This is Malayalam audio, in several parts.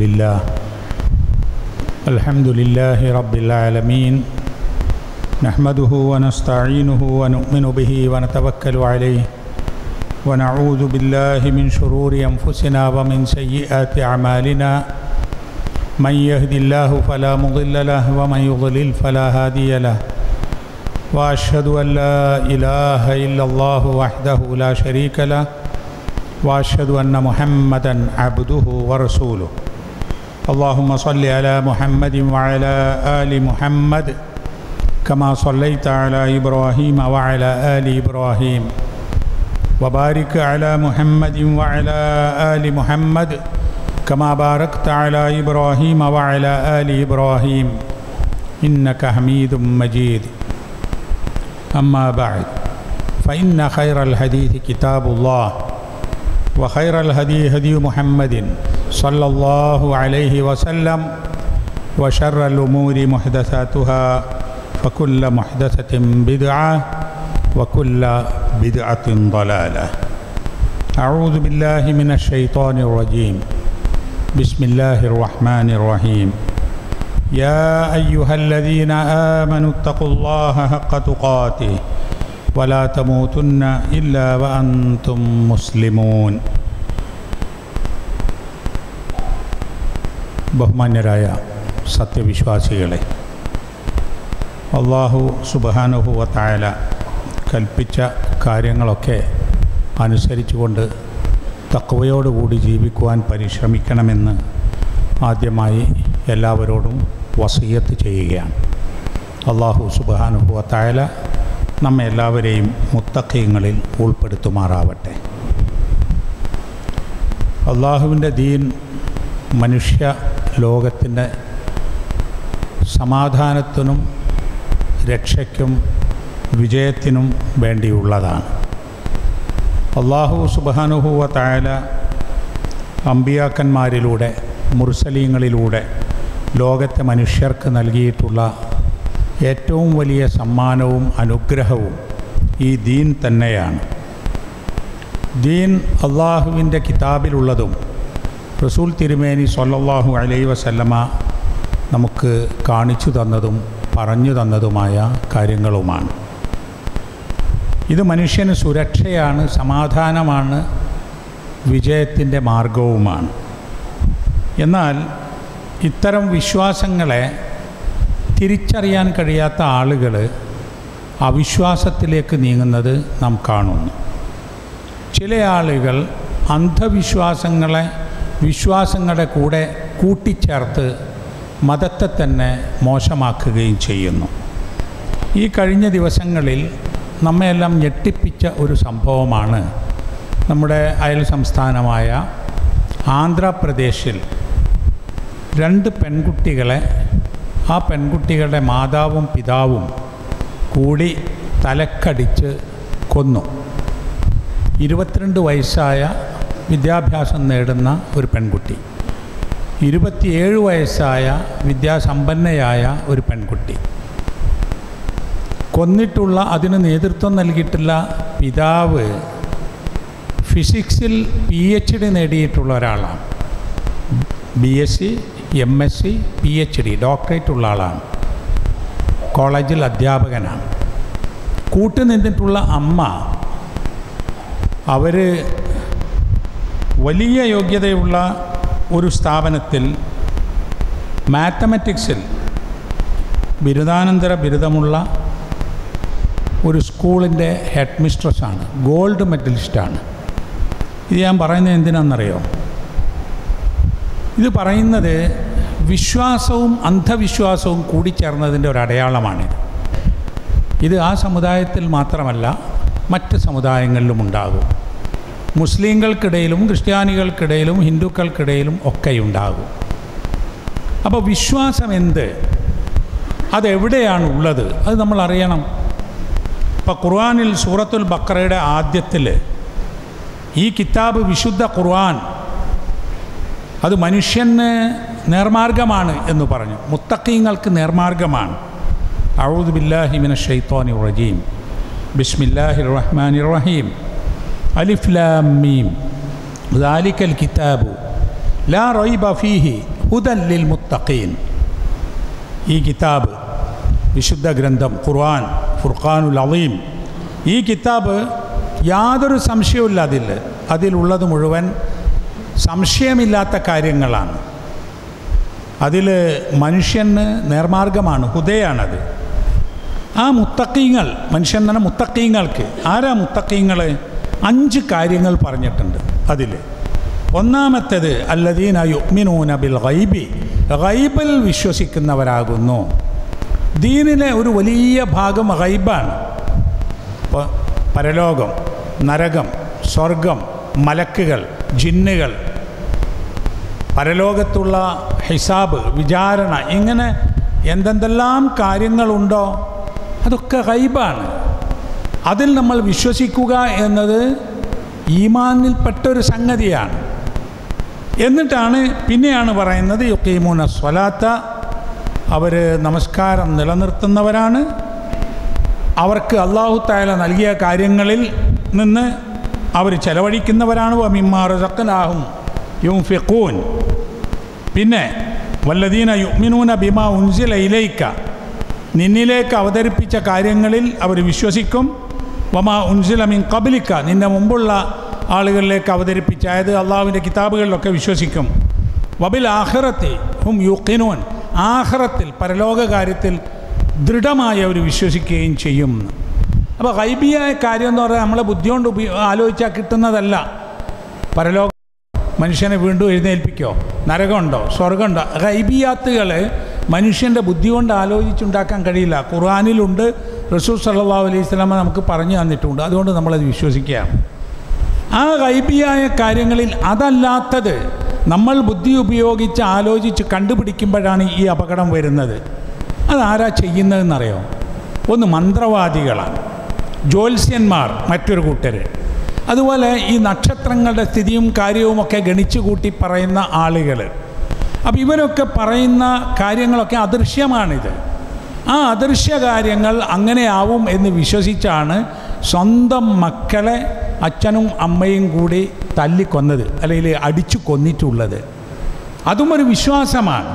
لله الحمد لله رب العالمين نحمده ونستعينه ونؤمن به ونتوكل عليه ونعوذ بالله من شرور أنفسنا ومن سيئات أعمالنا من يهد الله فلا مضل له ومن يضلل فلا هادي له واشهد ان لا اله الا الله وحده لا شريك له واشهد ان محمدا عبده ورسوله اللهم صل على محمد وعلى ال محمد كما صليت على ابراهيم وعلى ال ابراهيم وبارك على محمد وعلى ال محمد كما باركت على ابراهيم وعلى ال ابراهيم انك حميد مجيد أما بعد فإن خير الحديث كتاب الله وخير الهدي هدي محمد صلى الله عليه وسلم وشر الأمور محدثاتها فكل محدثة بدعة وكل بدعة ضلالة أعوذ بالله من الشيطان الرجيم بسم الله الرحمن الرحيم يا أيها الذين آمنوا اتقوا الله حق تقاته ولا تموتن إلا وأنتم مسلمون ബഹുമാന്യരായ സത്യവിശ്വാസികളെ അള്ളാഹു സുബാനുഹുവ തായാല കൽപ്പിച്ച കാര്യങ്ങളൊക്കെ അനുസരിച്ചുകൊണ്ട് തക്കവയോടുകൂടി ജീവിക്കുവാൻ പരിശ്രമിക്കണമെന്ന് ആദ്യമായി എല്ലാവരോടും വസീയത്ത് ചെയ്യുകയാണ് അള്ളാഹു സുബാനുഭവ തായാല നമ്മെ എല്ലാവരെയും മുത്തക്കയങ്ങളിൽ ഉൾപ്പെടുത്തുമാറാവട്ടെ അള്ളാഹുവിൻ്റെ ദീൻ മനുഷ്യ ലോകത്തിൻ്റെ സമാധാനത്തിനും രക്ഷയ്ക്കും വിജയത്തിനും വേണ്ടിയുള്ളതാണ് അള്ളാഹു സുബാനുഹുവ തായാല അമ്പിയാക്കന്മാരിലൂടെ മുർസലീങ്ങളിലൂടെ ലോകത്തെ മനുഷ്യർക്ക് നൽകിയിട്ടുള്ള ഏറ്റവും വലിയ സമ്മാനവും അനുഗ്രഹവും ഈ ദീൻ തന്നെയാണ് ദീൻ അള്ളാഹുവിൻ്റെ കിതാബിലുള്ളതും റസൂൽ തിരുമേനി സൊല്ലാഹു അലൈ വസല്ലമ നമുക്ക് കാണിച്ചു തന്നതും പറഞ്ഞു തന്നതുമായ കാര്യങ്ങളുമാണ് ഇത് മനുഷ്യന് സുരക്ഷയാണ് സമാധാനമാണ് വിജയത്തിൻ്റെ മാർഗവുമാണ് എന്നാൽ ഇത്തരം വിശ്വാസങ്ങളെ തിരിച്ചറിയാൻ കഴിയാത്ത ആളുകൾ അവിശ്വാസത്തിലേക്ക് നീങ്ങുന്നത് നാം കാണുന്നു ചില ആളുകൾ അന്ധവിശ്വാസങ്ങളെ വിശ്വാസങ്ങളുടെ കൂടെ കൂട്ടിച്ചേർത്ത് മതത്തെ തന്നെ മോശമാക്കുകയും ചെയ്യുന്നു ഈ കഴിഞ്ഞ ദിവസങ്ങളിൽ നമ്മയെല്ലാം ഞെട്ടിപ്പിച്ച ഒരു സംഭവമാണ് നമ്മുടെ അയൽ സംസ്ഥാനമായ ആന്ധ്രാപ്രദേശിൽ രണ്ട് പെൺകുട്ടികളെ ആ പെൺകുട്ടികളുടെ മാതാവും പിതാവും കൂടി തലക്കടിച്ച് കൊന്നു ഇരുപത്തിരണ്ട് വയസ്സായ വിദ്യാഭ്യാസം നേടുന്ന ഒരു പെൺകുട്ടി ഇരുപത്തിയേഴ് വയസ്സായ വിദ്യാസമ്പന്നയായ ഒരു പെൺകുട്ടി കൊന്നിട്ടുള്ള അതിന് നേതൃത്വം നൽകിയിട്ടുള്ള പിതാവ് ഫിസിക്സിൽ പി എച്ച് ഡി നേടിയിട്ടുള്ള ഒരാളാണ് B S C M S C P H D doctorate ഉള്ള ആളാണ് കോളേജിൽ അധ്യാപകനാണ് കൂട്ടുനിന്നിട്ടുള്ള അമ്മ അവർ വലിയ യോഗ്യതയുള്ള ഒരു സ്ഥാപനത്തിൽ മാത്തമാറ്റിക്സിൽ ബിരുദാനന്തര ബിരുദമുള്ള ഒരു സ്കൂളിൻ്റെ ഹെഡ് മിസ്ട്രസ്സാണ് ഗോൾഡ് മെഡലിസ്റ്റാണ് ഇത് ഞാൻ പറയുന്നത് എന്തിനാണെന്നറിയോ ഇത് പറയുന്നത് വിശ്വാസവും അന്ധവിശ്വാസവും കൂടിച്ചേർന്നതിൻ്റെ ഒരു അടയാളമാണിത് ഇത് ആ സമുദായത്തിൽ മാത്രമല്ല മറ്റ് സമുദായങ്ങളിലും ഉണ്ടാകും മുസ്ലിങ്ങൾക്കിടയിലും ക്രിസ്ത്യാനികൾക്കിടയിലും ഹിന്ദുക്കൾക്കിടയിലും ഒക്കെ ഉണ്ടാകും അപ്പോൾ വിശ്വാസം എന്ത് അതെവിടെയാണ് ഉള്ളത് അത് നമ്മൾ അറിയണം ഇപ്പോൾ ഖുർആാനിൽ സൂറത്തുൽ ബക്കറയുടെ ആദ്യത്തിൽ ഈ കിതാബ് വിശുദ്ധ ഖുർആൻ അത് മനുഷ്യന് നേർമാർഗമാണ് എന്ന് പറഞ്ഞു മുത്തക്കീങ്ങൾക്ക് നേർമാർഗമാണ് അഊദ് ബില്ലാഹി മിന ഷൈത്താനി റജീം ബിസ്മില്ലാഹി റഹ്മാനി റഹീം അലിഫ് ലാം മീം ذلك الكتاب ലാ റൊയ്ബ ഫീഹി ഹുദൻ ലിൽ മുത്തഖീൻ ഈ കിതാബ് വിശുദ്ധ ഗ്രന്ഥം ഖുർആൻ ഫുർഖാനുൽ അലീം ഈ കിതാബ് യാതൊരു സംശയവുമില്ല അതിൽ അതിലുള്ളത് മുഴുവൻ സംശയമില്ലാത്ത കാര്യങ്ങളാണ് അതിൽ മനുഷ്യന് നേർമാർഗമാണ് ഹുദയാണത് ആ മുത്തക്കീങ്ങൾ മനുഷ്യൻ തന്നെ മുത്തക്കീങ്ങൾക്ക് ആരാ മുത്തക്കീങ്ങൾ അഞ്ച് കാര്യങ്ങൾ പറഞ്ഞിട്ടുണ്ട് അതിൽ ഒന്നാമത്തേത് അല്ലദീന യുഗ്മിനൂന ബിൽ ഗൈബി ഗൈബിൽ വിശ്വസിക്കുന്നവരാകുന്നു ദീനിലെ ഒരു വലിയ ഭാഗം ഗൈബാണ് ഇപ്പോൾ പരലോകം നരകം സ്വർഗം മലക്കുകൾ ജിന്നുകൾ പരലോകത്തുള്ള ഹിസാബ് വിചാരണ ഇങ്ങനെ എന്തെന്തെല്ലാം കാര്യങ്ങളുണ്ടോ അതൊക്കെ ഗൈബാണ് അതിൽ നമ്മൾ വിശ്വസിക്കുക എന്നത് ഈമാനിൽപ്പെട്ടൊരു സംഗതിയാണ് എന്നിട്ടാണ് പിന്നെയാണ് പറയുന്നത് യുക്കീമൂന സ്വലാത്ത അവർ നമസ്കാരം നിലനിർത്തുന്നവരാണ് അവർക്ക് അള്ളാഹു തായാല നൽകിയ കാര്യങ്ങളിൽ നിന്ന് അവർ ചെലവഴിക്കുന്നവരാണ് മിമ്മാറുസക്കനാഹും യും ഫിഖൂൻ പിന്നെ വല്ലദീന യുമിനൂന ബിമ ഉൻസില ഇലയിക്ക നിന്നിലേക്ക് അവതരിപ്പിച്ച കാര്യങ്ങളിൽ അവർ വിശ്വസിക്കും വമ ഉൻസില മിൻ കബലിക്ക നിന്നെ മുമ്പുള്ള ആളുകളിലേക്ക് അവതരിപ്പിച്ച അതായത് അള്ളാഹുവിൻ്റെ കിതാബുകളിലൊക്കെ വിശ്വസിക്കും വബിൽ ആഹ്റത്തെ ഹും യുക്കിനോൻ ആഹ്റത്തിൽ പരലോക കാര്യത്തിൽ ദൃഢമായി അവർ വിശ്വസിക്കുകയും ചെയ്യും അപ്പോൾ ഗൈബിയായ കാര്യം എന്ന് പറഞ്ഞാൽ നമ്മളെ ബുദ്ധി കൊണ്ട് ഉപയോ ആലോചിച്ചാൽ കിട്ടുന്നതല്ല പരലോക മനുഷ്യനെ വീണ്ടും എഴുന്നേൽപ്പിക്കോ നരകമുണ്ടോ സ്വർഗമുണ്ടോ ഗൈബിയാത്തുകൾ മനുഷ്യൻ്റെ ബുദ്ധി കൊണ്ട് ആലോചിച്ചുണ്ടാക്കാൻ കഴിയില്ല ഖുർആാനിലുണ്ട് റസൂൽ സല്ലാ അലൈഹി സ്വലാമ നമുക്ക് പറഞ്ഞു തന്നിട്ടുണ്ട് അതുകൊണ്ട് നമ്മളത് വിശ്വസിക്കുകയാണ് ആ ഗൈബിയായ കാര്യങ്ങളിൽ അതല്ലാത്തത് നമ്മൾ ബുദ്ധി ഉപയോഗിച്ച് ആലോചിച്ച് കണ്ടുപിടിക്കുമ്പോഴാണ് ഈ അപകടം വരുന്നത് അതാരാ ചെയ്യുന്നതെന്നറിയോ ഒന്ന് മന്ത്രവാദികളാണ് ജ്യോത്സ്യന്മാർ മറ്റൊരു കൂട്ടർ അതുപോലെ ഈ നക്ഷത്രങ്ങളുടെ സ്ഥിതിയും കാര്യവുമൊക്കെ ഗണിച്ചു കൂട്ടി പറയുന്ന ആളുകൾ അപ്പം ഇവരൊക്കെ പറയുന്ന കാര്യങ്ങളൊക്കെ അദൃശ്യമാണിത് ആ അദൃശ്യ കാര്യങ്ങൾ അങ്ങനെയാവും എന്ന് വിശ്വസിച്ചാണ് സ്വന്തം മക്കളെ അച്ഛനും അമ്മയും കൂടി തല്ലിക്കൊന്നത് അല്ലെങ്കിൽ അടിച്ചു കൊന്നിട്ടുള്ളത് അതും ഒരു വിശ്വാസമാണ്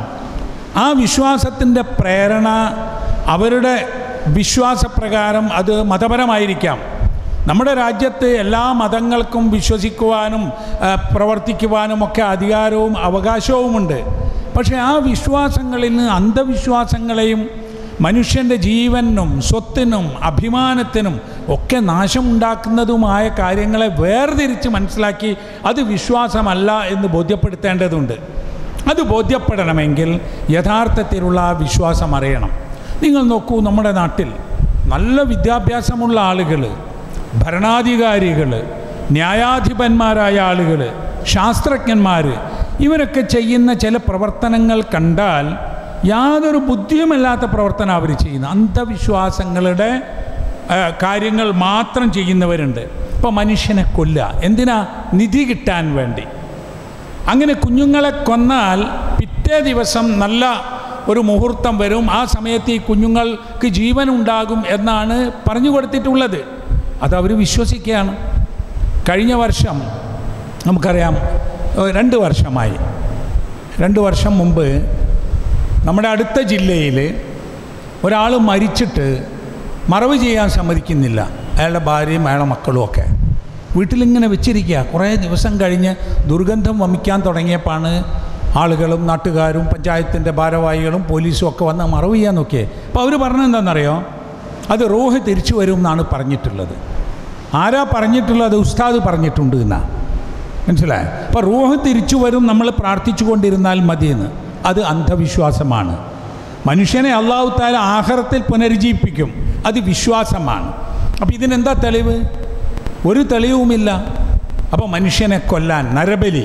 ആ വിശ്വാസത്തിൻ്റെ പ്രേരണ അവരുടെ വിശ്വാസപ്രകാരം അത് മതപരമായിരിക്കാം നമ്മുടെ രാജ്യത്ത് എല്ലാ മതങ്ങൾക്കും വിശ്വസിക്കുവാനും ആ, പ്രവർത്തിക്കുവാനും ഒക്കെ അധികാരവും അവകാശവുമുണ്ട് പക്ഷേ ആ വിശ്വാസങ്ങളിൽ നിന്ന് അന്ധവിശ്വാസങ്ങളെയും മനുഷ്യൻ്റെ ജീവനും സ്വത്തിനും അഭിമാനത്തിനും ഒക്കെ നാശമുണ്ടാക്കുന്നതുമായ കാര്യങ്ങളെ വേർതിരിച്ച് മനസ്സിലാക്കി അത് വിശ്വാസമല്ല എന്ന് ബോധ്യപ്പെടുത്തേണ്ടതുണ്ട് അത് ബോധ്യപ്പെടണമെങ്കിൽ യഥാർത്ഥത്തിലുള്ള ആ വിശ്വാസം അറിയണം നിങ്ങൾ നോക്കൂ നമ്മുടെ നാട്ടിൽ നല്ല വിദ്യാഭ്യാസമുള്ള ആളുകൾ ഭരണാധികാരികൾ ന്യായാധിപന്മാരായ ആളുകൾ ശാസ്ത്രജ്ഞന്മാർ ഇവരൊക്കെ ചെയ്യുന്ന ചില പ്രവർത്തനങ്ങൾ കണ്ടാൽ യാതൊരു ബുദ്ധിയുമല്ലാത്ത പ്രവർത്തനം അവർ ചെയ്യുന്ന അന്ധവിശ്വാസങ്ങളുടെ ആ, കാര്യങ്ങൾ മാത്രം ചെയ്യുന്നവരുണ്ട് ഇപ്പോൾ മനുഷ്യനെ കൊല്ലുക എന്തിനാ നിധി കിട്ടാൻ വേണ്ടി അങ്ങനെ കുഞ്ഞുങ്ങളെ കൊന്നാൽ പിറ്റേ ദിവസം നല്ല ഒരു മുഹൂർത്തം വരും ആ സമയത്ത് ഈ കുഞ്ഞുങ്ങൾക്ക് ജീവൻ ഉണ്ടാകും എന്നാണ് പറഞ്ഞു കൊടുത്തിട്ടുള്ളത് അത് അവർ വിശ്വസിക്കുകയാണ് കഴിഞ്ഞ വർഷം നമുക്കറിയാം ഏഹ് രണ്ട് വർഷമായി രണ്ട് വർഷം മുമ്പ് നമ്മുടെ അടുത്ത ജില്ലയിൽ ഒരാൾ മരിച്ചിട്ട് മറവ് ചെയ്യാൻ സമ്മതിക്കുന്നില്ല അയാളുടെ ഭാര്യയും അയാളുടെ മക്കളും ഒക്കെ വീട്ടിലിങ്ങനെ വെച്ചിരിക്കുക കുറേ ദിവസം കഴിഞ്ഞ് ദുർഗന്ധം വമിക്കാൻ തുടങ്ങിയപ്പോഴാണ് ആളുകളും നാട്ടുകാരും പഞ്ചായത്തിൻ്റെ ഭാരവാഹികളും പോലീസും ഒക്കെ വന്ന് മറവ് ചെയ്യാൻ നോക്കിയേ അപ്പോൾ അവർ പറഞ്ഞത് എന്താണെന്നറിയോ അത് റൂഹ് തിരിച്ചു വരും എന്നാണ് പറഞ്ഞിട്ടുള്ളത് ആരാ പറഞ്ഞിട്ടുള്ളത് ഉസ്താദ് പറഞ്ഞിട്ടുണ്ട് എന്നാ മനസ്സിലായോ അപ്പോൾ റൂഹ് തിരിച്ചു വരും നമ്മൾ പ്രാർത്ഥിച്ചു കൊണ്ടിരുന്നാൽ മതിയെന്ന് അത് അന്ധവിശ്വാസമാണ് മനുഷ്യനെ അള്ളാഹു താല ആഹാരത്തിൽ പുനരുജ്ജീവിപ്പിക്കും അത് വിശ്വാസമാണ് അപ്പോൾ ഇതിനെന്താ തെളിവ് ഒരു തെളിവുമില്ല അപ്പോൾ മനുഷ്യനെ കൊല്ലാൻ നരബലി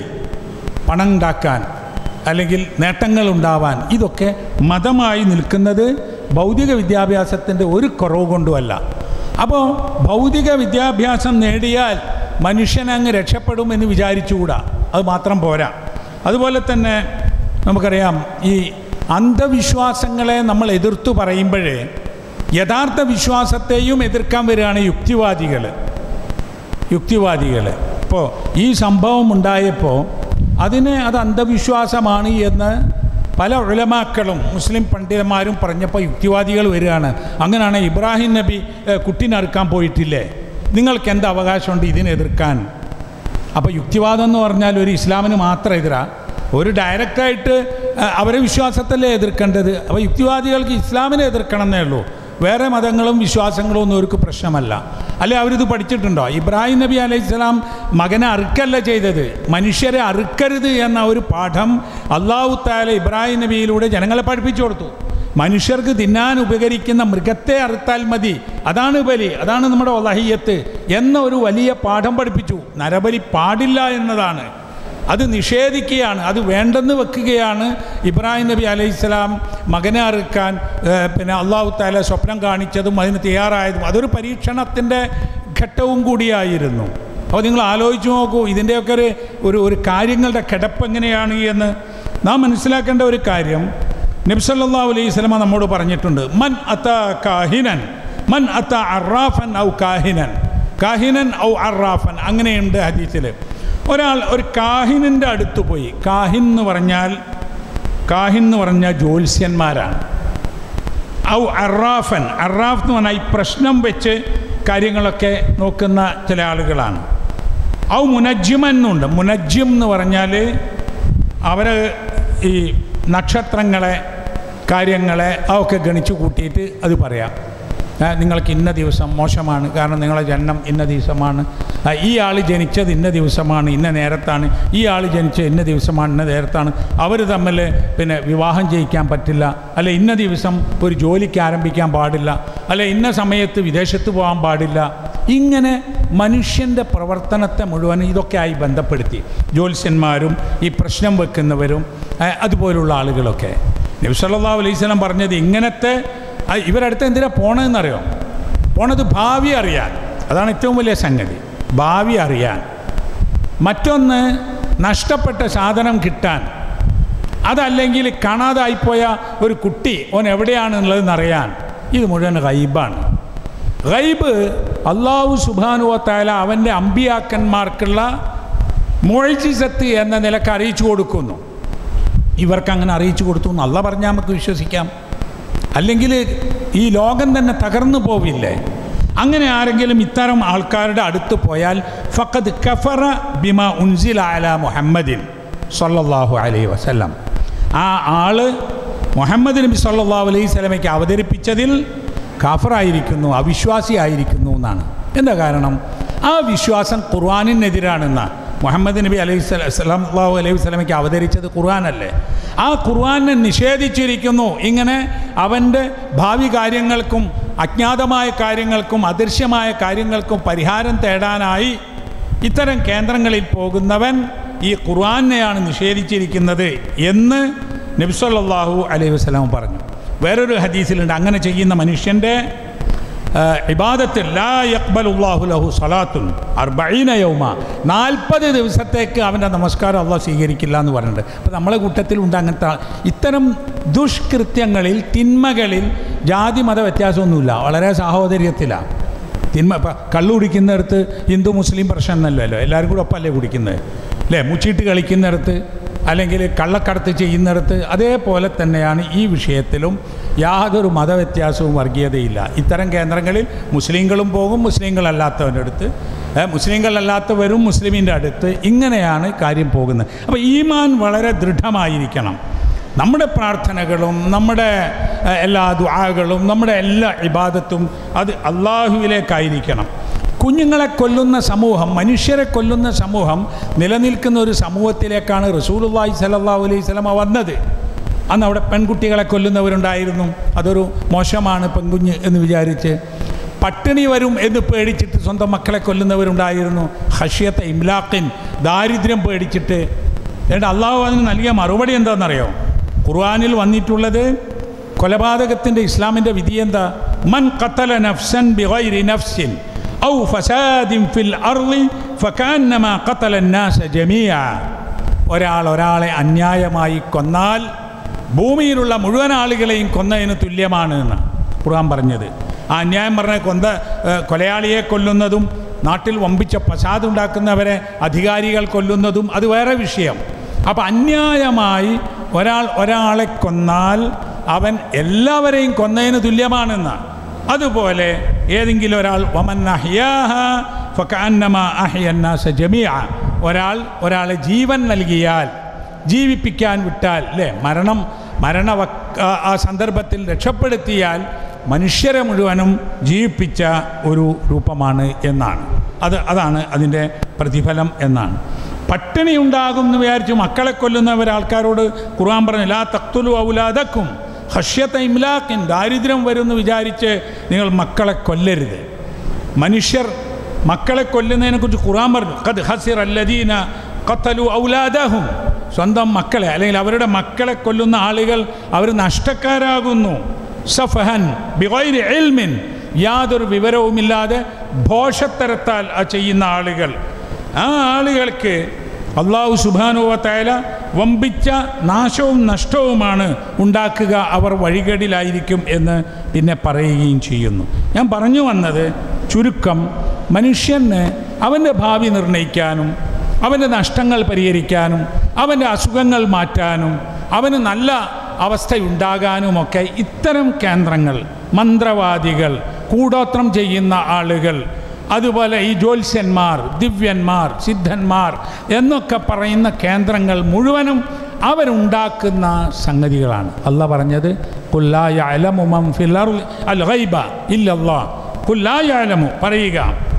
പണം ഉണ്ടാക്കാൻ അല്ലെങ്കിൽ നേട്ടങ്ങൾ ഉണ്ടാവാൻ ഇതൊക്കെ മതമായി നിൽക്കുന്നത് ഭൗതിക വിദ്യാഭ്യാസത്തിൻ്റെ ഒരു കുറവ് കൊണ്ടുമല്ല അപ്പോൾ ഭൗതിക വിദ്യാഭ്യാസം നേടിയാൽ മനുഷ്യൻ അങ്ങ് രക്ഷപ്പെടുമെന്ന് വിചാരിച്ചുകൂടാ അത് മാത്രം പോരാ അതുപോലെ തന്നെ നമുക്കറിയാം ഈ അന്ധവിശ്വാസങ്ങളെ നമ്മൾ എതിർത്തു പറയുമ്പോഴേ യഥാർത്ഥ വിശ്വാസത്തെയും എതിർക്കാൻ വരികയാണ് യുക്തിവാദികൾ യുക്തിവാദികൾ ഇപ്പോൾ ഈ സംഭവം ഉണ്ടായപ്പോൾ അതിന് അത് അന്ധവിശ്വാസമാണ് എന്ന് പല ഉലമാക്കളും മുസ്ലിം പണ്ഡിതന്മാരും പറഞ്ഞപ്പോൾ യുക്തിവാദികൾ വരികയാണ് അങ്ങനെയാണ് ഇബ്രാഹിം നബി ഏഹ്, കുട്ടിനറുക്കാൻ പോയിട്ടില്ലേ നിങ്ങൾക്ക് എന്ത് അവകാശമുണ്ട് ഇതിനെ എതിർക്കാൻ അപ്പോൾ യുക്തിവാദം എന്ന് പറഞ്ഞാൽ ഒരു ഇസ്ലാമിന് മാത്രം എതിരാ ഒരു ഡയറക്റ്റായിട്ട് ഏഹ്, അവരെ വിശ്വാസത്തല്ലേ എതിർക്കേണ്ടത് അപ്പോൾ യുക്തിവാദികൾക്ക് ഇസ്ലാമിനെ എതിർക്കണം എന്നേ ഉള്ളൂ വേറെ മതങ്ങളും വിശ്വാസങ്ങളും ഒന്നും അവർക്ക് പ്രശ്നമല്ല അല്ലെ അവരിത് പഠിച്ചിട്ടുണ്ടോ ഇബ്രാഹിം നബി അലൈഹി സ്വലാം മകനെ അറുക്കല്ല ചെയ്തത് മനുഷ്യരെ അറുക്കരുത് എന്ന ഒരു പാഠം അള്ളാഹു താല ഇബ്രാഹിം നബിയിലൂടെ ജനങ്ങളെ പഠിപ്പിച്ചു കൊടുത്തു മനുഷ്യർക്ക് തിന്നാൻ ഉപകരിക്കുന്ന മൃഗത്തെ അറുത്താൽ മതി അതാണ് ബലി അതാണ് നമ്മുടെ ഒലഹിയത്ത് എന്ന ഒരു വലിയ പാഠം പഠിപ്പിച്ചു നരബലി പാടില്ല എന്നതാണ് അത് നിഷേധിക്കുകയാണ് അത് വേണ്ടെന്ന് വെക്കുകയാണ് ഇബ്രാഹിം നബി അലൈഹിസ്സലാം മകനെ അറുക്കാൻ ഏഹ്, പിന്നെ അള്ളാഹു താല സ്വപ്നം കാണിച്ചതും അതിന് തയ്യാറായതും അതൊരു പരീക്ഷണത്തിൻ്റെ ഘട്ടവും കൂടിയായിരുന്നു അപ്പോൾ നിങ്ങൾ ആലോചിച്ച് നോക്കൂ ഇതിൻ്റെയൊക്കെ ഒരു ഒരു ഒരു കാര്യങ്ങളുടെ കിടപ്പ് എങ്ങനെയാണ് എന്ന് നാം മനസ്സിലാക്കേണ്ട ഒരു കാര്യം നബ്സല്ലാ അലൈഹി സ്വലമ നമ്മോട് പറഞ്ഞിട്ടുണ്ട് മൻ അത്ത കാഹിനൻ മൻ അത്ത അറാഫൻ ഔ കാഹിനൻ കാഹിനൻ ഔ അറാഫൻ അങ്ങനെയുണ്ട് ഹദീസിൽ ഒരാൾ ഒരു കാഹിനിൻ്റെ അടുത്ത് പോയി കാഹിൻ എന്ന് പറഞ്ഞാൽ കാഹിൻ എന്ന് പറഞ്ഞാൽ ജ്യോത്സ്യന്മാരാണ് ഔ അറാഫൻ അറാഫ് എന്ന് പറഞ്ഞാൽ ഈ പ്രശ്നം വെച്ച് കാര്യങ്ങളൊക്കെ നോക്കുന്ന ചില ആളുകളാണ് ഔ മുനജ്ജിമൻ എന്നുണ്ട് മുനജ്ജിം എന്ന് പറഞ്ഞാൽ അവർ ഈ നക്ഷത്രങ്ങളെ കാര്യങ്ങളെ അതൊക്കെ ഗണിച്ചു കൂട്ടിയിട്ട് അത് പറയാം ഏ, നിങ്ങൾക്ക് ഇന്ന ദിവസം മോശമാണ് കാരണം നിങ്ങളെ ജനനം ഇന്ന ദിവസമാണ് ആ, ഈ ആൾ ജനിച്ചത് ഇന്ന ദിവസമാണ് ഇന്ന നേരത്താണ് ഈ ആൾ ജനിച്ചത് ഇന്ന ദിവസമാണ് ഇന്ന നേരത്താണ് അവർ തമ്മിൽ പിന്നെ വിവാഹം ചെയ്യിക്കാൻ പറ്റില്ല അല്ലെ ഇന്ന ദിവസം ഒരു ജോലിക്ക് ആരംഭിക്കാൻ പാടില്ല അല്ലെ ഇന്ന സമയത്ത് വിദേശത്ത് പോകാൻ പാടില്ല ഇങ്ങനെ മനുഷ്യൻ്റെ പ്രവർത്തനത്തെ മുഴുവൻ ഇതൊക്കെ ആയി ബന്ധപ്പെടുത്തി ജ്യോത്സ്യന്മാരും ഈ പ്രശ്നം വെക്കുന്നവരും ഏ, അതുപോലുള്ള ആളുകളൊക്കെ നബി സല്ലല്ലാഹു അലൈഹി വസല്ലം പറഞ്ഞത് ഇങ്ങനത്തെ ആ, ഇവരടുത്ത് എന്തിനാ പോണതെന്നറിയോ പോണത് ഭാവി അറിയാൻ അതാണ് ഏറ്റവും വലിയ സംഗതി ഭാവി അറിയാൻ മറ്റൊന്ന് നഷ്ടപ്പെട്ട സാധനം കിട്ടാൻ അതല്ലെങ്കിൽ കാണാതായിപ്പോയ ഒരു കുട്ടി ഓൻ എവിടെയാണെന്നുള്ളതെന്ന് അറിയാൻ ഇത് മുഴുവൻ ഗൈബാണ് ഗൈബ് അള്ളാഹു സുബാനുവത്തായ അവൻ്റെ അമ്പിയാക്കന്മാർക്കുള്ള മൊഴിജിസത്ത് എന്ന നിലക്ക് അറിയിച്ചു കൊടുക്കുന്നു ഇവർക്ക് അങ്ങനെ അറിയിച്ചു കൊടുത്തു എന്ന് അല്ല പറഞ്ഞാൽ നമുക്ക് വിശ്വസിക്കാം അല്ലെങ്കിൽ ഈ ലോകം തന്നെ തകർന്നു പോവില്ലേ അങ്ങനെ ആരെങ്കിലും ഇത്തരം ആൾക്കാരുടെ അടുത്ത് പോയാൽ ഫഖദ് കഫറ ബിമ ഉൻസിൽ അല മുഹമ്മദിൻ സല്ലല്ലാഹു അലൈഹി വസല്ലം ആ ആള് മുഹമ്മദ് നബി സല്ലല്ലാഹു അലൈഹി സ്വലമയ്ക്ക് അവതരിപ്പിച്ചതിൽ കാഫറായിരിക്കുന്നു അവിശ്വാസിയായിരിക്കുന്നു എന്നാണ് എന്താ കാരണം ആ വിശ്വാസം ഖുർആാനിനെതിരാണെന്ന മുഹമ്മദ് നബി അലൈഹി സ്വലാഹു അലൈഹി സ്വലമയ്ക്ക് അവതരിച്ചത് ഖുർആാനല്ലേ ആ ഖുർആാനെ നിഷേധിച്ചിരിക്കുന്നു ഇങ്ങനെ അവൻ്റെ ഭാവി കാര്യങ്ങൾക്കും അജ്ഞാതമായ കാര്യങ്ങൾക്കും അദൃശ്യമായ കാര്യങ്ങൾക്കും പരിഹാരം തേടാനായി ഇത്തരം കേന്ദ്രങ്ങളിൽ പോകുന്നവൻ ഈ ഖുർആാനെയാണ് നിഷേധിച്ചിരിക്കുന്നത് എന്ന് നബിസ്വല്ലാഹു അലൈഹി വസ്ലാം പറഞ്ഞു വേറൊരു ഹദീസിലുണ്ട് അങ്ങനെ ചെയ്യുന്ന മനുഷ്യൻ്റെ ഇബാദത്തിൽ ലാ യക്ബലുല്ലാഹു ലഹു സലാത്തുൻ അർബൈന യൗമ നാൽപ്പത് ദിവസത്തേക്ക് അവൻ്റെ നമസ്കാരം അള്ളാഹ് സ്വീകരിക്കില്ല എന്ന് പറഞ്ഞിട്ടുണ്ട് അപ്പോൾ നമ്മളെ കൂട്ടത്തിലുണ്ട് അങ്ങനത്തെ ആ- ഇത്തരം ദുഷ്കൃത്യങ്ങളിൽ തിന്മകളിൽ ജാതി മത വ്യത്യാസമൊന്നുമില്ല വളരെ സാഹോദര്യത്തിലാണ് തിന്മ ഇപ്പം കള്ളു കുടിക്കുന്നിടത്ത് ഹിന്ദു മുസ്ലിം പ്രശ്നം എന്നല്ലല്ലോ എല്ലാവരും കൂടെ ഒപ്പമല്ലേ കുടിക്കുന്നത് അല്ലേ മുച്ചീട്ട് കളിക്കുന്നിടത്ത് അല്ലെങ്കിൽ കള്ളക്കടത്ത് ചെയ്യുന്നിടത്ത് അതേപോലെ തന്നെയാണ് ഈ വിഷയത്തിലും യാതൊരു മതവ്യത്യാസവും വർഗീയതയില്ല ഇത്തരം കേന്ദ്രങ്ങളിൽ മുസ്ലിങ്ങളും പോകും മുസ്ലിങ്ങളല്ലാത്തവൻ്റെ അടുത്ത് ഏ, മുസ്ലിങ്ങളല്ലാത്തവരും മുസ്ലിമിൻ്റെ അടുത്ത് ഇങ്ങനെയാണ് കാര്യം പോകുന്നത് അപ്പോൾ ഈമാൻ വളരെ ദൃഢമായിരിക്കണം നമ്മുടെ പ്രാർത്ഥനകളും നമ്മുടെ ഏഹ്, എല്ലാ ദുആകളും നമ്മുടെ എല്ലാ ഇബാദത്തും അത് അള്ളാഹുവിലേക്കായിരിക്കണം കുഞ്ഞുങ്ങളെ കൊല്ലുന്ന സമൂഹം മനുഷ്യരെ കൊല്ലുന്ന സമൂഹം നിലനിൽക്കുന്ന ഒരു സമൂഹത്തിലേക്കാണ് റസൂലുള്ളാഹി സ്വല്ലല്ലാഹു അലൈഹി സ്വലമ വന്നത് അന്ന് അവിടെ പെൺകുട്ടികളെ കൊല്ലുന്നവരുണ്ടായിരുന്നു അതൊരു മോശമാണ് പെൺകുഞ്ഞ് എന്ന് വിചാരിച്ച് പട്ടിണി വരും എന്ന് പേടിച്ചിട്ട് സ്വന്തം മക്കളെ കൊല്ലുന്നവരുണ്ടായിരുന്നു ഹഷ്യത്തെ ഇംലാഖിൻ ദാരിദ്ര്യം പേടിച്ചിട്ട് എന്നിട്ട് അള്ളാഹു അതിന് നൽകിയ മറുപടി എന്താണെന്നറിയോ ഖുർആനിൽ വന്നിട്ടുള്ളത് കൊലപാതകത്തിൻ്റെ ഇസ്ലാമിൻ്റെ വിധി എന്താ മൻ ഖത്തല നഫ്സൻ ബിഗൈരി നഫ്സിൻ ഔ ഫസാദിൻ ഫിൽ അർളി ഫകാന്നമാ ഖത്തല الناس ജമീഅ ഒരാൾ ഒരാളെ അന്യായമായി കൊന്നാൽ ഭൂമിയിലുള്ള മുഴുവൻ ആളുകളെയും കൊന്നതിന് തുല്യമാണ് എന്ന് ഖുർആൻ പറഞ്ഞത് ആ അന്യായം പറഞ്ഞ കൊന്ത ഏഹ്, കൊലയാളിയെ കൊല്ലുന്നതും നാട്ടിൽ വമ്പിച്ച പശ്ചാത്ത ഉണ്ടാക്കുന്നവരെ അധികാരികൾ കൊല്ലുന്നതും അത് വേറെ വിഷയം അപ്പം അന്യായമായി ഒരാൾ ഒരാളെ കൊന്നാൽ അവൻ എല്ലാവരെയും കൊന്നതിന് തുല്യമാണെന്നാണ് അതുപോലെ ഏതെങ്കിലും ഒരാൾ വമൻ അഹ്യാഹ ഫകഅന്നമ അഹ്യന്നാസ ജമീഅ ഒരാൾ ഒരാളെ ജീവൻ നൽകിയാൽ ജീവിപ്പിക്കാൻ വിട്ടാൽ അല്ലേ മരണം മരണ ആ സന്ദർഭത്തിൽ രക്ഷപ്പെടുത്തിയാൽ മനുഷ്യരെ മുഴുവനും ജീവിപ്പിച്ച ഒരു രൂപമാണ് എന്നാണ് അത് അതാണ് അതിൻ്റെ പ്രതിഫലം എന്നാണ് പട്ടിണി ഉണ്ടാകും എന്ന് വിചാരിച്ച് മക്കളെ കൊല്ലുന്ന ഒരാൾക്കാരോട് ഖുർആൻ പറഞ്ഞു ലാ തക്തുലു ഔലാദക്കും ഹഷ്യത്ത ഇംലാക്കിൻ ദാരിദ്ര്യം വരുമെന്ന് വിചാരിച്ച് നിങ്ങൾ മക്കളെ കൊല്ലരുത് മനുഷ്യർ മക്കളെ കൊല്ലുന്നതിനെക്കുറിച്ച് ഖുർആൻ പറഞ്ഞു ഖദ് ഹസിർ അല്ലദീന ഖത്തലു ഔലാദഹും സ്വന്തം മക്കളെ അല്ലെങ്കിൽ അവരുടെ മക്കളെ കൊല്ലുന്ന ആളുകൾ അവർ നഷ്ടക്കാരാകുന്നു സഫഹൻ ബിഗൈരി ഇൽമിൻ യാതൊരു വിവരവുമില്ലാതെ ഭോഷത്തരത്താൽ ആ ചെയ്യുന്ന ആളുകൾ ആ ആളുകൾക്ക് അള്ളാഹു സുബാനുവത്തായ വമ്പിച്ച നാശവും നഷ്ടവുമാണ് ഉണ്ടാക്കുക അവർ വഴികേടിലായിരിക്കും എന്ന് പിന്നെ പറയുകയും ചെയ്യുന്നു ഞാൻ പറഞ്ഞു വന്നത് ചുരുക്കം മനുഷ്യന് അവൻ്റെ ഭാവി നിർണ്ണയിക്കാനും അവൻ്റെ നഷ്ടങ്ങൾ പരിഹരിക്കാനും അവൻ്റെ അസുഖങ്ങൾ മാറ്റാനും അവന് നല്ല അവസ്ഥയുണ്ടാകാനുമൊക്കെ ഇത്തരം കേന്ദ്രങ്ങൾ മന്ത്രവാദികൾ കൂടോത്രം ചെയ്യുന്ന ആളുകൾ അതുപോലെ ഈ ജ്യോത്സ്യന്മാർ ദിവ്യന്മാർ സിദ്ധന്മാർ എന്നൊക്കെ പറയുന്ന കേന്ദ്രങ്ങൾ മുഴുവനും അവരുണ്ടാക്കുന്ന സംഗതികളാണ് അല്ല പറഞ്ഞത് കുല്ലായ അലമുമം ഫിലർ അൽ ഗൈബ ഇല്ലല്ലാ കുല്ലായ അലമു പറയുക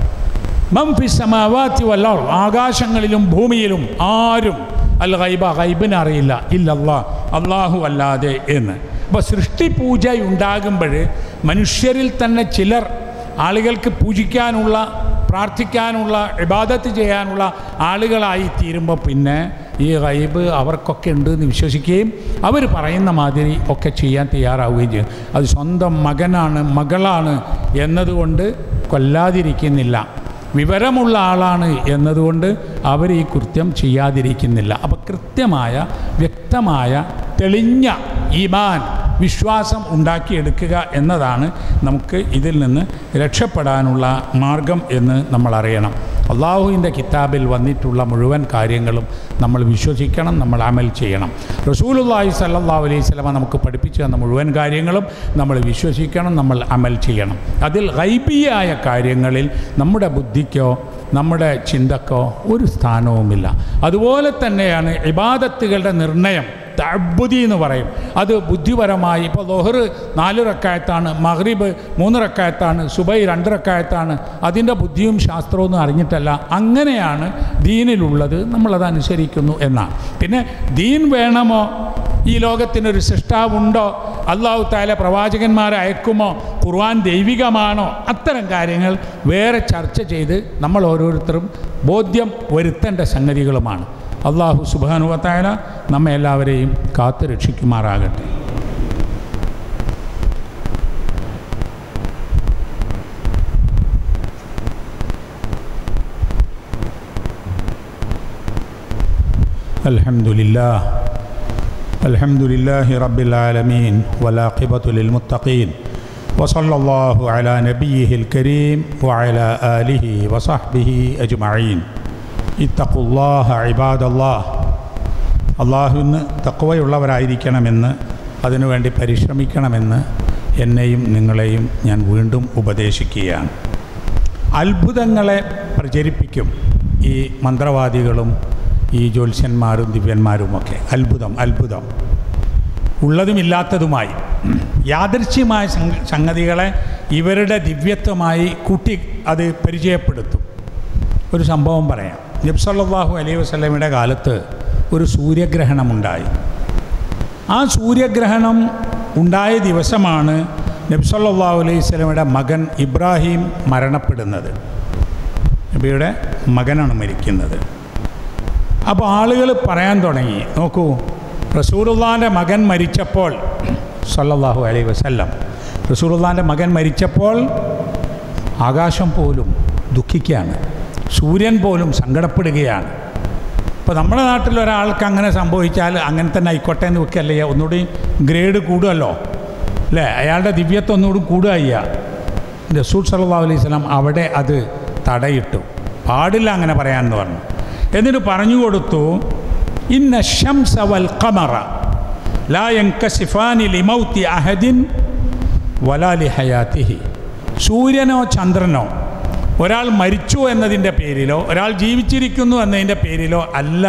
മംഫി സമാവാത്തി വല്ലർ ആകാശങ്ങളിലും ഭൂമിയിലും ആരും അൽ ഗൈബ ഗൈബിനെ അറിയില്ല ഇല്ലല്ലാ അള്ളാഹു അല്ലാതെ എന്ന് അപ്പോൾ സൃഷ്ടിപൂജ ഉണ്ടാകുമ്പോൾ മനുഷ്യരിൽ തന്നെ ചിലർ ആളുകൾക്ക് പൂജിക്കാനുള്ള പ്രാർത്ഥിക്കാനുള്ള ഇബാദത്ത് ചെയ്യാനുള്ള ആളുകളായി തീരുമ്പോൾ പിന്നെ ഈ ഗൈബ് അവർക്കൊക്കെ ഉണ്ട് എന്ന് വിശ്വസിക്കുകയും അവർ പറയുന്ന മാതിരി ഒക്കെ ചെയ്യാൻ തയ്യാറാവുകയും ചെയ്യും അത് സ്വന്തം മകനാണ് മകളാണ് എന്നതുകൊണ്ട് കൊല്ലാതിരിക്കുന്നില്ല വിവരമുള്ള ആളാണ് എന്നതുകൊണ്ട് അവർ ഈ കൃത്യം ചെയ്യാതിരിക്കുന്നില്ല അപ്പോൾ കൃത്യമായ വ്യക്തമായ തെളിഞ്ഞ ഈമാൻ വിശ്വാസം ഉണ്ടാക്കിയെടുക്കുക എന്നതാണ് നമുക്ക് ഇതിൽ നിന്ന് രക്ഷപ്പെടാനുള്ള മാർഗം എന്ന് നമ്മൾ അറിയണം അള്ളാഹുവിൻ്റെ കിതാബിൽ വന്നിട്ടുള്ള മുഴുവൻ കാര്യങ്ങളും നമ്മൾ വിശ്വസിക്കണം നമ്മൾ അമൽ ചെയ്യണം റസൂലുല്ലാഹി സല്ലാഹു അലൈഹി സ്വലമ നമുക്ക് പഠിപ്പിച്ചു തന്ന മുഴുവൻ കാര്യങ്ങളും നമ്മൾ വിശ്വസിക്കണം നമ്മൾ അമൽ ചെയ്യണം അതിൽ ഗൈബിയായ കാര്യങ്ങളിൽ നമ്മുടെ ബുദ്ധിക്കോ നമ്മുടെ ചിന്തക്കോ ഒരു സ്ഥാനവുമില്ല അതുപോലെ തന്നെയാണ് ഇബാദത്തുകളുടെ നിർണയം തഅബ്ബുദി എന്ന് പറയും അത് ബുദ്ധിപരമായി ഇപ്പോൾ ലോഹർ നാല് റക്കായത്താണ് മഹ്രിബ് മൂന്ന് റക്കായത്താണ് സുബൈ രണ്ട് റക്കായത്താണ് അതിൻ്റെ ബുദ്ധിയും ശാസ്ത്രമൊന്നും അറിഞ്ഞിട്ടല്ല അങ്ങനെയാണ് ദീനിലുള്ളത് നമ്മളത് അനുസരിക്കുന്നു എന്നാണ് പിന്നെ ദീൻ വേണമോ ഈ ലോകത്തിനൊരു സൃഷ്ടാവുണ്ടോ അള്ളാഹു താല പ്രവാചകന്മാരെ അയക്കുമോ ഖുർആൻ ദൈവികമാണോ അത്തരം കാര്യങ്ങൾ വേറെ ചർച്ച ചെയ്ത് നമ്മൾ ഓരോരുത്തരും ബോധ്യം വരുത്തേണ്ട സംഗതികളുമാണ് അള്ളാഹു സുബാനുവത്തായ നമ്മെ എല്ലാവരെയും കാത്തു രക്ഷിക്കുമാറാകട്ടെ الحمد لله الحمد لله رب العالمين والعاقبة للمتقين وصلى الله على نبيه الكريم وعلى آله وصحبه أجمعين ഇത്തഖുല്ലാഹ ഇബാദല്ലാ അള്ളാഹുവിന് തക്കവയുള്ളവരായിരിക്കണമെന്ന് അതിനുവേണ്ടി പരിശ്രമിക്കണമെന്ന് എന്നെയും നിങ്ങളെയും ഞാൻ വീണ്ടും ഉപദേശിക്കുകയാണ് അത്ഭുതങ്ങളെ പ്രചരിപ്പിക്കും ഈ മന്ത്രവാദികളും ഈ ജ്യോത്സ്യന്മാരും ദിവ്യന്മാരുമൊക്കെ അത്ഭുതം അത്ഭുതം ഉള്ളതുമില്ലാത്തതുമായി യാദൃശ്യമായ സംഗതികളെ ഇവരുടെ ദിവ്യത്വമായി കൂട്ടി അത് പരിചയപ്പെടുത്തും ഒരു സംഭവം പറയാം നബ്സല്ലാഹു അലൈഹി വസ്ലമിയുടെ കാലത്ത് ഒരു സൂര്യഗ്രഹണമുണ്ടായി ആ സൂര്യഗ്രഹണം ഉണ്ടായ ദിവസമാണ് നബ്സല്ലാഹു അലൈഹി സ്വലമിയുടെ മകൻ ഇബ്രാഹിം മരണപ്പെടുന്നത് നബിയുടെ മകനാണ് മരിക്കുന്നത് അപ്പോൾ ആളുകൾ പറയാൻ തുടങ്ങി നോക്കൂ റസൂറുല്ലാൻ്റെ മകൻ മരിച്ചപ്പോൾ സല്ലല്ലാഹു അലൈഹി വസല്ലം റസൂറുല്ലാൻ്റെ മകൻ മരിച്ചപ്പോൾ ആകാശം പോലും ദുഃഖിക്കുകയാണ് സൂര്യൻ പോലും സങ്കടപ്പെടുകയാണ് ഇപ്പോൾ നമ്മുടെ നാട്ടിൽ ഒരാൾക്ക് അങ്ങനെ സംഭവിച്ചാൽ അങ്ങനെ തന്നെ ആയിക്കോട്ടെ എന്ന് വെക്കല്ലേ ഒന്നുകൂടി ഗ്രേഡ് കൂടുമല്ലോ അല്ലേ അയാളുടെ ദിവ്യത്വം ഒന്നുകൂടി കൂടുക ചെയ്യുക റസൂൽ സല്ലാ അലൈഹി സ്വലാം അവിടെ അത് തടയിട്ടു പാടില്ല അങ്ങനെ പറയാമെന്ന് പറഞ്ഞു എന്നിട്ട് പറഞ്ഞു കൊടുത്തു ഇന്ന ഷംസ വൽ ഖമറ ലാ യൻകസിഫാനി ലിമൗത്തി അഹദിൻ വലാ ലിഹയാത്തിഹി സൂര്യനോ ചന്ദ്രനോ ഒരാൾ മരിച്ചു എന്നതിൻ്റെ പേരിലോ ഒരാൾ ജീവിച്ചിരിക്കുന്നു എന്നതിൻ്റെ പേരിലോ അല്ല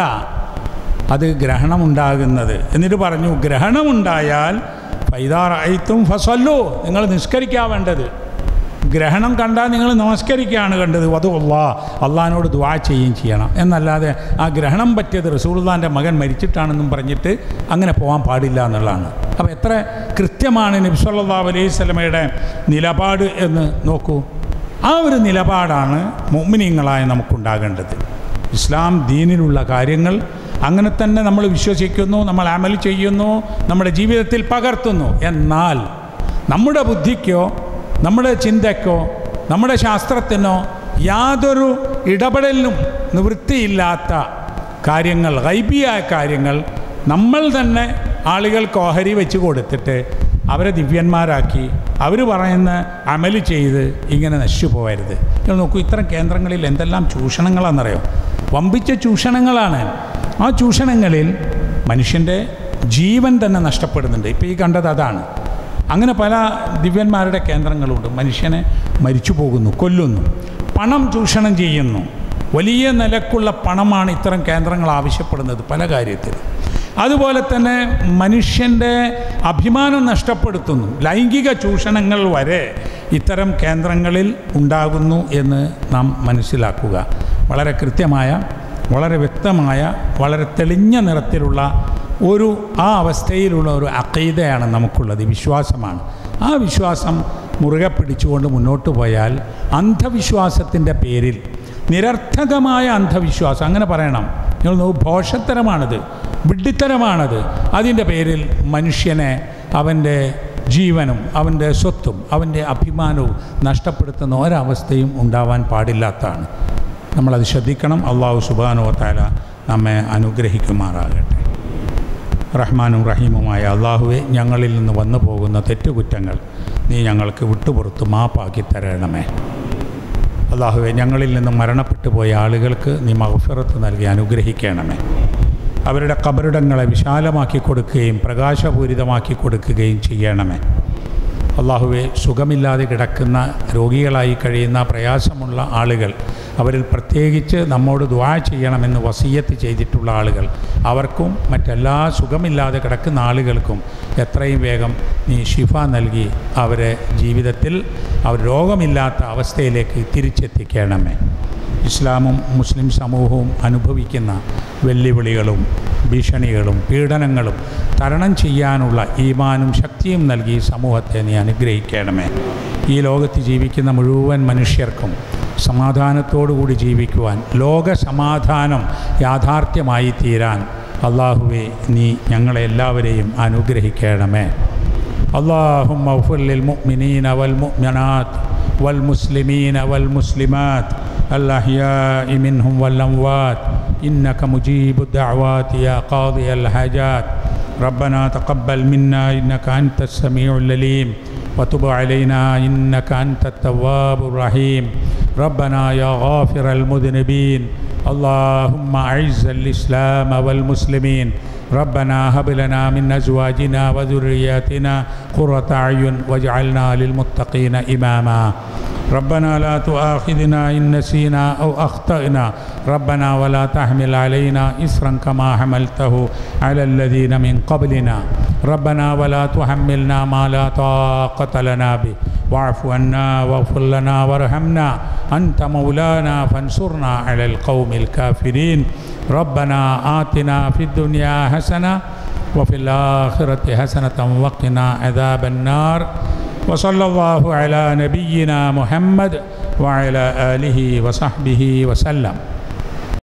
അത് ഗ്രഹണമുണ്ടാകുന്നത് എന്നിട്ട് പറഞ്ഞു ഗ്രഹണമുണ്ടായാൽ ഫൈതാറായിത്തും ഫസല്ലു നിങ്ങൾ നിഷ്കരിക്കാൻ വേണ്ടത് ഗ്രഹണം കണ്ടാൽ നിങ്ങൾ നമസ്കരിക്കുകയാണ് കണ്ടത് അത് അള്ളാ അള്ളഹാനോട് ദ്വാ ചെയ്യുകയും ചെയ്യണം എന്നല്ലാതെ ആ ഗ്രഹണം പറ്റിയത് റസൂൽദാൻ്റെ മകൻ മരിച്ചിട്ടാണെന്നും പറഞ്ഞിട്ട് അങ്ങനെ പോകാൻ പാടില്ല എന്നുള്ളതാണ് അപ്പോൾ എത്ര കൃത്യമാണ് നബ്സല്ലാ അലൈഹി സ്വലമയുടെ നിലപാട് എന്ന് നോക്കൂ ആ ഒരു നിലപാടാണ് മോമിനിയങ്ങളായ നമുക്കുണ്ടാകേണ്ടത് ഇസ്ലാം ദീനിലുള്ള കാര്യങ്ങൾ അങ്ങനെ തന്നെ നമ്മൾ വിശ്വസിക്കുന്നു നമ്മൾ അമൽ ചെയ്യുന്നു നമ്മുടെ ജീവിതത്തിൽ പകർത്തുന്നു എന്നാൽ നമ്മുടെ ബുദ്ധിക്കോ നമ്മുടെ ചിന്തയ്ക്കോ നമ്മുടെ ശാസ്ത്രത്തിനോ യാതൊരു ഇടപെടലിനും നിവൃത്തിയില്ലാത്ത കാര്യങ്ങൾ ഗൈബിയായ കാര്യങ്ങൾ നമ്മൾ തന്നെ ആളുകൾക്ക് ഓഹരി വെച്ച് കൊടുത്തിട്ട് അവരെ ദിവ്യന്മാരാക്കി അവർ പറയുന്ന അമല് ചെയ്ത് ഇങ്ങനെ നശിച്ചു പോകരുത് നിങ്ങൾ നോക്കൂ ഇത്തരം കേന്ദ്രങ്ങളിൽ എന്തെല്ലാം ചൂഷണങ്ങളാണെന്നറിയോ വമ്പിച്ച ചൂഷണങ്ങളാണ് ആ ചൂഷണങ്ങളിൽ മനുഷ്യൻ്റെ ജീവൻ തന്നെ നഷ്ടപ്പെടുന്നുണ്ട് ഇപ്പോൾ ഈ കണ്ടത് അതാണ് അങ്ങനെ പല ദിവ്യന്മാരുടെ കേന്ദ്രങ്ങളുണ്ട് മനുഷ്യനെ മരിച്ചു പോകുന്നു കൊല്ലുന്നു പണം ചൂഷണം ചെയ്യുന്നു വലിയ നിലക്കുള്ള പണമാണ് ഇത്തരം കേന്ദ്രങ്ങൾ ആവശ്യപ്പെടുന്നത് പല കാര്യത്തിൽ അതുപോലെ തന്നെ മനുഷ്യൻ്റെ അഭിമാനം നഷ്ടപ്പെടുത്തുന്നു ലൈംഗിക ചൂഷണങ്ങൾ വരെ ഇത്തരം കേന്ദ്രങ്ങളിൽ ഉണ്ടാകുന്നു എന്ന് നാം മനസ്സിലാക്കുക വളരെ കൃത്യമായ വളരെ വ്യക്തമായ വളരെ തെളിഞ്ഞ നിറത്തിലുള്ള ഒരു ആ അവസ്ഥയിലുള്ള ഒരു അക്കൈതയാണ് നമുക്കുള്ളത് വിശ്വാസമാണ് ആ വിശ്വാസം മുറുകെ പിടിച്ചുകൊണ്ട് മുന്നോട്ട് പോയാൽ അന്ധവിശ്വാസത്തിൻ്റെ പേരിൽ നിരർത്ഥകമായ അന്ധവിശ്വാസം അങ്ങനെ പറയണം നിങ്ങൾ നോക്കൂ ഭോഷത്തരമാണത് വിഡ്ഢിത്തരമാണത് അതിൻ്റെ പേരിൽ മനുഷ്യനെ അവൻ്റെ ജീവനും അവൻ്റെ സ്വത്തും അവൻ്റെ അഭിമാനവും നഷ്ടപ്പെടുത്തുന്ന ഒരവസ്ഥയും ഉണ്ടാവാൻ പാടില്ലാത്തതാണ് നമ്മളത് ശ്രദ്ധിക്കണം അള്ളാഹു സുബാനോ താല നമ്മെ അനുഗ്രഹിക്കുമാറാകട്ടെ റഹ്മാനും റഹീമുമായ അള്ളാഹുവെ ഞങ്ങളിൽ നിന്ന് വന്നു പോകുന്ന തെറ്റുകുറ്റങ്ങൾ നീ ഞങ്ങൾക്ക് വിട്ടുപുറത്ത് മാപ്പാക്കി തരണമേ അള്ളാഹുവെ ഞങ്ങളിൽ നിന്ന് മരണപ്പെട്ടു പോയ ആളുകൾക്ക് നീ മഹഫിറത്ത് നൽകി അനുഗ്രഹിക്കണമേ അവരുടെ കബറിടങ്ങളെ വിശാലമാക്കി കൊടുക്കുകയും പ്രകാശപൂരിതമാക്കി കൊടുക്കുകയും ചെയ്യണമേ അള്ളാഹുവെ സുഖമില്ലാതെ കിടക്കുന്ന രോഗികളായി കഴിയുന്ന പ്രയാസമുള്ള ആളുകൾ അവരിൽ പ്രത്യേകിച്ച് നമ്മോട് ദ്വാ ചെയ്യണമെന്ന് വസീയത്ത് ചെയ്തിട്ടുള്ള ആളുകൾ അവർക്കും മറ്റെല്ലാ സുഖമില്ലാതെ കിടക്കുന്ന ആളുകൾക്കും എത്രയും വേഗം നീ ഷിഫ നൽകി അവരെ ജീവിതത്തിൽ അവർ രോഗമില്ലാത്ത അവസ്ഥയിലേക്ക് തിരിച്ചെത്തിക്കണമേ ഇസ്ലാമും മുസ്ലിം സമൂഹവും അനുഭവിക്കുന്ന വെല്ലുവിളികളും ഭീഷണികളും പീഡനങ്ങളും തരണം ചെയ്യാനുള്ള ഈമാനും ശക്തിയും നൽകി സമൂഹത്തെ നീ അനുഗ്രഹിക്കണമേ ഈ ലോകത്ത് ജീവിക്കുന്ന മുഴുവൻ മനുഷ്യർക്കും സമാധാനത്തോടുകൂടി ജീവിക്കുവാൻ ലോക സമാധാനം യാഥാർത്ഥ്യമായി തീരാൻ അള്ളാഹുവെ നീ ഞങ്ങളെ എല്ലാവരെയും അനുഗ്രഹിക്കണമേ اللهم اغفر للمؤمنين والمؤمنات والمسلمين والمسلمات الأحياء منهم والأموات إنك مجيب الدعوات يا قاضي الحاجات ربنا تقبل منا إنك أنت السميع العليم وتب علينا إنك أنت التواب الرحيم ربنا يا غافر المذنبين اللهم أعز الإسلام والمسلمين ربنا هب لنا من أزواجنا وذرياتنا قرة أعين واجعلنا للمتقين إماما ربنا لا تؤاخذنا إن نسينا أو أخطأنا ربنا ولا تحمل علينا إسرا كما حملته على الذين من قبلنا ربنا ولا تحملنا ما لا طاقة لنا به واعف عنا واغفر لنا وارحمنا أنت مولانا فانصرنا على القوم الكافرين ربنا آتنا في الدنيا حسنة وفي الآخرة حسنة وقنا عذاب النار وصلى الله على نبينا محمد وعلى آله وصحبه وسلم